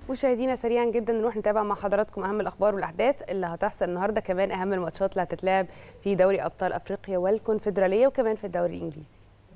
مشاهدينا سريعا جدا نروح نتابع مع حضراتكم اهم الاخبار والاحداث اللي هتحصل النهارده كمان اهم الماتشات اللي هتتلعب في دوري ابطال افريقيا والكونفدراليه وكمان في الدوري الانجليزي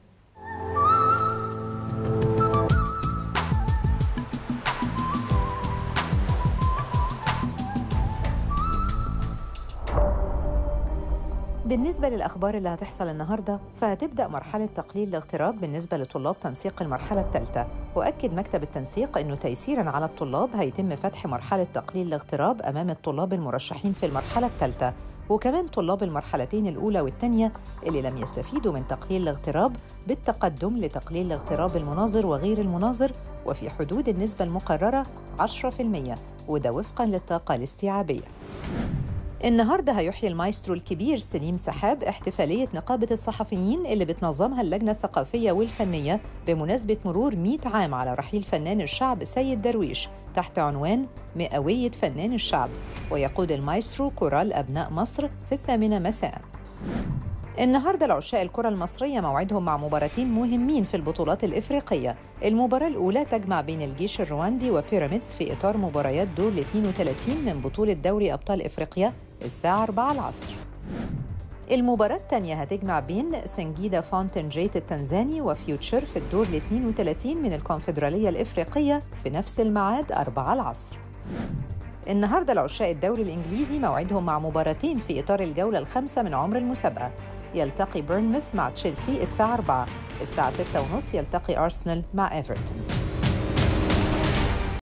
بالنسبة للأخبار اللي هتحصل النهاردة فهتبدأ مرحلة تقليل الاغتراب بالنسبة لطلاب تنسيق المرحلة الثالثة وأكد مكتب التنسيق أنه تيسيراً على الطلاب هيتم فتح مرحلة تقليل الاغتراب أمام الطلاب المرشحين في المرحلة الثالثة وكمان طلاب المرحلتين الأولى والثانية اللي لم يستفيدوا من تقليل الاغتراب بالتقدم لتقليل الاغتراب المناظر وغير المناظر وفي حدود النسبة المقررة 10% وده وفقاً للطاقة الاستيعابية النهارده هيحيي المايسترو الكبير سليم سحاب احتفاليه نقابه الصحفيين اللي بتنظمها اللجنه الثقافيه والفنيه بمناسبه مرور 100 عام على رحيل فنان الشعب سيد درويش تحت عنوان مئويه فنان الشعب ويقود المايسترو كورال ابناء مصر في الثامنه مساء النهارده العشاء الكرة المصرية موعدهم مع مباراتين مهمين في البطولات الإفريقية. المباراة الأولى تجمع بين الجيش الرواندي وبيراميدز في إطار مباريات دور ال 32 من بطولة دوري أبطال إفريقيا الساعة 4 العصر. المباراة الثانية هتجمع بين سنجيدا فاونتن جيت التنزاني وفيوتشر في الدور ال 32 من الكونفدرالية الإفريقية في نفس الميعاد 4 العصر. النهارده العشاء الدوري الانجليزي موعدهم مع مباراتين في اطار الجوله الخامسه من عمر المسابقه يلتقي بيرنموث مع تشيلسي الساعه 4 الساعه 6:30 يلتقي ارسنال مع ايفرتون